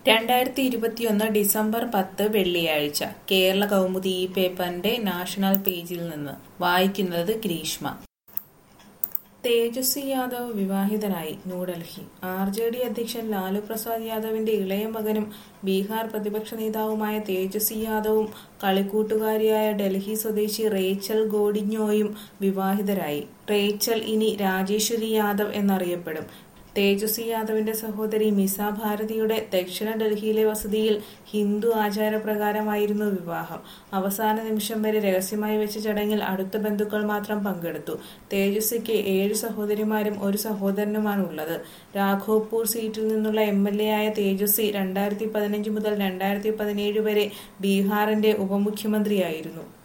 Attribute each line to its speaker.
Speaker 1: രണ്ടായിരത്തി ഇരുപത്തിയൊന്ന് ഡിസംബർ പത്ത് വെള്ളിയാഴ്ച കേരള കൗമുദി ഈ പേപ്പറിന്റെ നാഷണൽ പേജിൽ നിന്ന് വായിക്കുന്നത് ഗ്രീഷ്മ തേജസ്വി യാദവ് വിവാഹിതനായി ന്യൂഡൽഹി ആർ ജെ ഡി അധ്യക്ഷൻ ലാലു പ്രസാദ് യാദവിന്റെ ഇളയ മകനും ബീഹാർ പ്രതിപക്ഷ നേതാവുമായ തേജസ്വി യാദവും കളിക്കൂട്ടുകാരിയായ ഡൽഹി സ്വദേശി റേച്ചൽ ഗോഡിഞ്ഞോയും വിവാഹിതരായി റേച്ചൽ ഇനി രാജേശ്വരി യാദവ് എന്നറിയപ്പെടും തേജസ്വി യാദവിന്റെ സഹോദരി മിസ ഭാരതിയുടെ ദക്ഷിണ ഡൽഹിയിലെ വസതിയിൽ ഹിന്ദു ആചാരപ്രകാരമായിരുന്നു വിവാഹം അവസാന നിമിഷം വരെ രഹസ്യമായി വെച്ച ചടങ്ങിൽ അടുത്ത ബന്ധുക്കൾ മാത്രം പങ്കെടുത്തു തേജസ്വിക്ക് ഏഴ് സഹോദരിമാരും ഒരു സഹോദരനുമാണുള്ളത് രാഘോപൂർ സീറ്റിൽ നിന്നുള്ള എം എൽ എ ആയ തേജസ്വി രണ്ടായിരത്തി പതിനഞ്ച് മുതൽ രണ്ടായിരത്തി പതിനേഴ് വരെ ബീഹാറിന്റെ ഉപമുഖ്യമന്ത്രിയായിരുന്നു